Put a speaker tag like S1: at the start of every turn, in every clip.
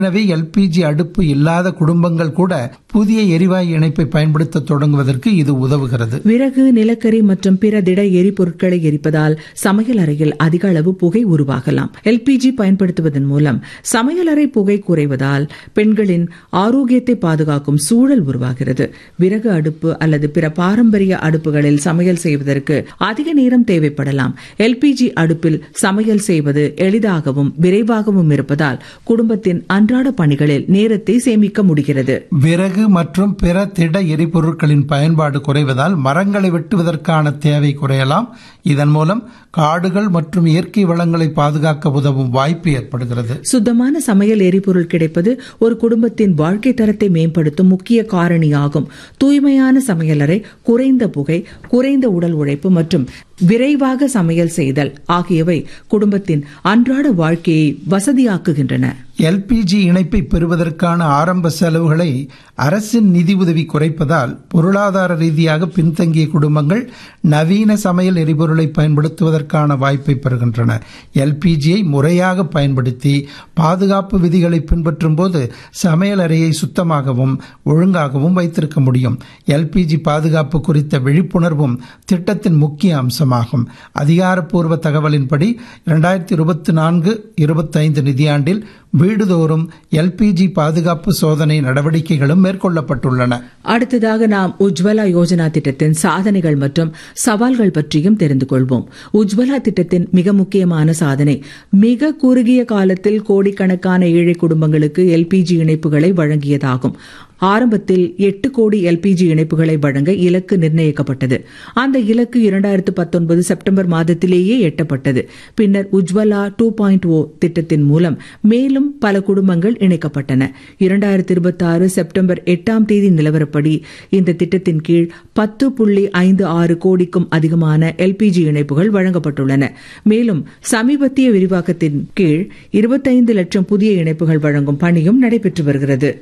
S1: எனவே எல்பிஜி அடுப்பு இல்லாத குடும்பங்கள் கூட புதிய எரிவாயு இணைப்பை பயன்படுத்த தொடங்குவதற்கு இது உதவுகிறது
S2: விறகு நிலக்கரி மற்றும் பிற திட எரிபொருட்களை எரிப்பதால் சமையல் அறையில் அதிக அளவு புகை உருவாகலாம் எல்பிஜி பயன்படுத்துவதன் மூலம் சமையலறை புகை குறைவதால் பெண்களின் ஆரோக்கியத்தை பாதுகாக்கும் சூழல் உருவாகிறது விறகு அடுப்பு அல்லது பிற பாரம்பரிய அடுப்புகளில் சமையல் செய்வதற்கு அதிக நேரம் தேவைப்படலாம் எல்பிஜி அடுப்பில் சமையல் செய்வது எளிதாகவும் விரைவாகவும் இருப்பதால் குடும்பத்தின் அன்றாட பணிகளில் நேரத்தை சேமிக்க முடிகிறது
S1: விறகு மற்றும் பிற திட எரிபொருட்களின் பயன்பாடு குறைவதால் மரங்களை வெட்டுவதற்கான தேவை குறையலாம் இதன் மூலம் காடுகள் மற்றும் இயற்கை வளங்களை பாதுகாக்க உதவும் வாய்ப்பு ஏற்படுகிறது
S2: சுத்தமான சமையல் எரிபொருள் கிடைப்பது ஒரு குடும்பத்தின் வாழ்க்கை தரத்தை மேம்படுத்தும் முக்கிய காரணியாகும் தூய்மையான சமையலறை குறைந்த புகை குறைந்த உடல் உழைப்பு மற்றும் விரைவாக சமையல் செய்தல் ஆகியவை குடும்பத்தின் அன்றாட வாழ்க்கையை வசதியாக்குகின்றன
S1: எல்பிஜி இணைப்பை பெறுவதற்கான ஆரம்ப செலவுகளை அரசின் நிதி உதவி குறைப்பதால் பொருளாதார ரீதியாக பின்தங்கிய குடும்பங்கள் நவீன சமையல் எரிபொருளை பயன்படுத்துவதற்கான வாய்ப்பை பெறுகின்றன எல்பிஜியை முறையாக பயன்படுத்தி பாதுகாப்பு விதிகளை பின்பற்றும் போது சமையல் அறையை சுத்தமாகவும் ஒழுங்காகவும் வைத்திருக்க முடியும் எல்பிஜி பாதுகாப்பு குறித்த விழிப்புணர்வும் திட்டத்தின் முக்கிய அம்சமாகும் அதிகாரப்பூர்வ தகவலின்படி இரண்டாயிரத்தி இருபத்தி நான்கு இருபத்தைந்து நிதியாண்டில் வீடுதோறும் எல்பிஜி பாதுகாப்பு சோதனை நடவடிக்கைகளும் மேற்கொள்ளப்பட்டுள்ளன
S2: அடுத்ததாக நாம் உஜ்வலா யோஜனா திட்டத்தின் சாதனைகள் மற்றும் சவால்கள் பற்றியும் தெரிந்து கொள்வோம் உஜ்வலா திட்டத்தின் மிக முக்கியமான சாதனை மிக குறுகிய காலத்தில் கோடிக்கணக்கான ஏழை குடும்பங்களுக்கு எல்பிஜி இணைப்புகளை வழங்கியதாகும் ஆரம்பத்தில் எட்டு கோடி எல்பிஜி இணைப்புகளை வழங்க இலக்கு நிர்ணயிக்கப்பட்டது அந்த இலக்கு இரண்டாயிரத்து பத்தொன்பது செப்டம்பர் மாதத்திலேயே எட்டப்பட்டது பின்னர் உஜ்வலா டூ பாயிண்ட் ஓ திட்டத்தின் மூலம் மேலும் பல குடும்பங்கள் இணைக்கப்பட்டன இரண்டாயிரத்தி இருபத்தி ஆறு செப்டம்பர் எட்டாம் தேதி நிலவரப்படி இந்த திட்டத்தின் கீழ் பத்து புள்ளி ஐந்து ஆறு கோடிக்கும் அதிகமான எல்பிஜி இணைப்புகள் வழங்கப்பட்டுள்ளன மேலும் சமீபத்திய விரிவாக்கத்தின் கீழ் இருபத்தைந்து லட்சம் புதிய இணைப்புகள் வழங்கும் பணியும் நடைபெற்று வருகிறது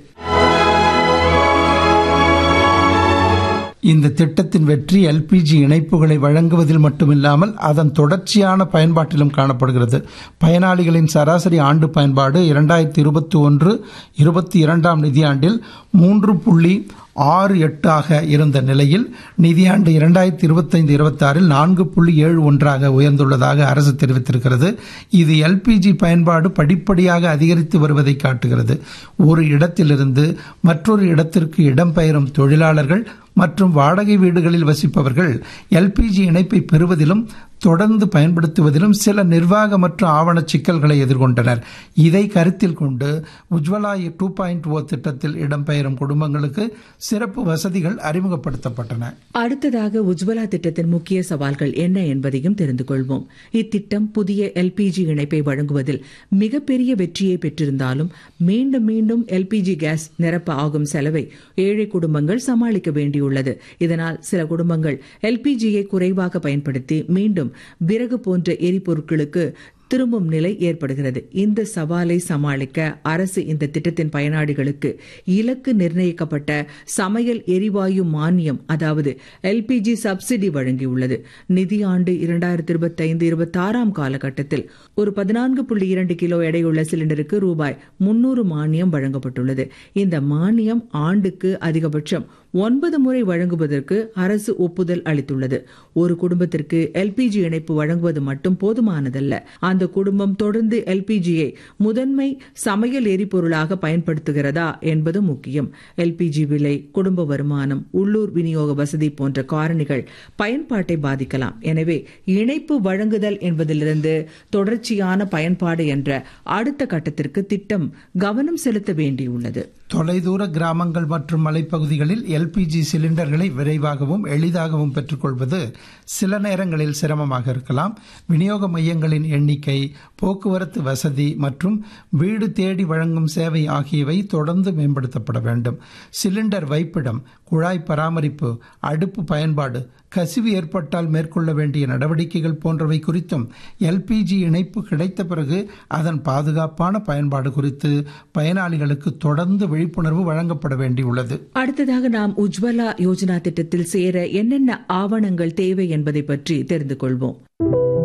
S1: இந்த திட்டத்தின் வெற்றி எல்பிஜி இணைப்புகளை வழங்குவதில் மட்டுமில்லாமல் அதன் தொடர்ச்சியான பயன்பாட்டிலும் காணப்படுகிறது பயனாளிகளின் சராசரி ஆண்டு பயன்பாடு இரண்டாயிரத்தி இருபத்தி ஒன்று இருபத்தி இரண்டாம் நிதியாண்டில் மூன்று புள்ளி ஆறு எட்டாக இருந்த நிலையில் நிதியாண்டு இரண்டாயிரத்தி இருபத்தைந்து இருபத்தாறில் நான்கு புள்ளி ஏழு ஒன்றாக உயர்ந்துள்ளதாக அரசு தெரிவித்திருக்கிறது இது எல்பிஜி பயன்பாடு படிப்படியாக அதிகரித்து வருவதை காட்டுகிறது ஒரு இடத்திலிருந்து மற்றொரு இடத்திற்கு இடம்பெயரும் தொழிலாளர்கள் மற்றும் வாடகை வீடுகளில் வசிப்பவர்கள் எல்பிஜி இணைப்பை பெறுவதிலும் தொடர்ந்து பயன்படுத்துவதிலும் சில நிர்வாக மற்றும் ஆவண சிக்கல்களை எதிர்கொண்டனர் இதை கருத்தில் கொண்டு உஜ்வலா டூ பாயிண்ட் ஓ திட்டத்தில் இடம்பெயரும் குடும்பங்களுக்கு சிறப்பு வசதிகள் அறிமுகப்படுத்தப்பட்டன
S2: அடுத்ததாக உஜ்வலா திட்டத்தின் முக்கிய சவால்கள் என்ன என்பதையும் தெரிந்து கொள்வோம் இத்திட்டம் புதிய எல்பிஜி இணைப்பை வழங்குவதில் மிகப்பெரிய வெற்றியை பெற்றிருந்தாலும் மீண்டும் மீண்டும் எல்பிஜி கேஸ் நிரப்ப ஆகும் செலவை ஏழை குடும்பங்கள் சமாளிக்க வேண்டியுள்ளது இதனால் சில குடும்பங்கள் எல்பிஜியை குறைவாக பயன்படுத்தி மீண்டும் விறகு போன்ற எரிபொருட்களுக்கு திரும்பும் நிலை ஏற்படுகிறது இந்த சவாலை சமாளிக்க அரசு இந்த திட்டத்தின் பயனாளிகளுக்கு இலக்கு நிர்ணயிக்கப்பட்ட சமையல் எரிவாயு மானியம் அதாவது எல்பிஜி சப்சிடி வழங்கியுள்ளது நிதியாண்டு இரண்டாயிரத்தி இருபத்தி ஐந்து இருபத்தி ஆறாம் காலகட்டத்தில் ஒரு பதினான்கு புள்ளி இரண்டு கிலோ எடையுள்ள சிலிண்டருக்கு ரூபாய் முன்னூறு மானியம் வழங்கப்பட்டுள்ளது இந்த மானியம் ஆண்டுக்கு அதிகபட்சம் ஒன்பது முறை வழங்குவதற்கு அரசு ஒப்புதல் அளித்துள்ளது ஒரு குடும்பத்திற்கு எல்பிஜி இணைப்பு வழங்குவது மட்டும் போதுமானதல்ல அந்த குடும்பம் தொடர்ந்து எல்பிஜியை முதன்மை சமையல் எரிபொருளாக பயன்படுத்துகிறதா என்பது முக்கியம் எல்பிஜி விலை குடும்ப வருமானம் உள்ளூர் விநியோக வசதி போன்ற காரணிகள் பயன்பாட்டை பாதிக்கலாம் எனவே இணைப்பு வழங்குதல் என்பதிலிருந்து தொடர்ச்சியான பயன்பாடு என்ற அடுத்த கட்டத்திற்கு திட்டம் கவனம் செலுத்த வேண்டியுள்ளது
S1: தொலைதூர கிராமங்கள் மற்றும் மலைப்பகுதிகளில் எல்பிஜி சிலிண்டர்களை விரைவாகவும் எளிதாகவும் பெற்றுக்கொள்வது சில நேரங்களில் சிரமமாக இருக்கலாம் விநியோக மையங்களின் எண்ணிக்கை போக்குவரத்து வசதி மற்றும் வீடு தேடி வழங்கும் சேவை ஆகியவை தொடர்ந்து மேம்படுத்தப்பட வேண்டும் சிலிண்டர் வைப்பிடம் குழாய் பராமரிப்பு அடுப்பு பயன்பாடு கசிவு ஏற்பட்டால் மேற்கொள்ள வேண்டிய நடவடிக்கைகள் போன்றவை குறித்தும் எல்பிஜி இணைப்பு கிடைத்த பிறகு அதன் பாதுகாப்பான பயன்பாடு குறித்து பயனாளிகளுக்கு தொடர்ந்து விழிப்புணர்வு வழங்கப்பட வேண்டியுள்ளது
S2: அடுத்ததாக நாம் உஜ்வலா யோஜனா திட்டத்தில் சேர என்னென்ன ஆவணங்கள் தேவை என்பதை பற்றி தெரிந்து கொள்வோம்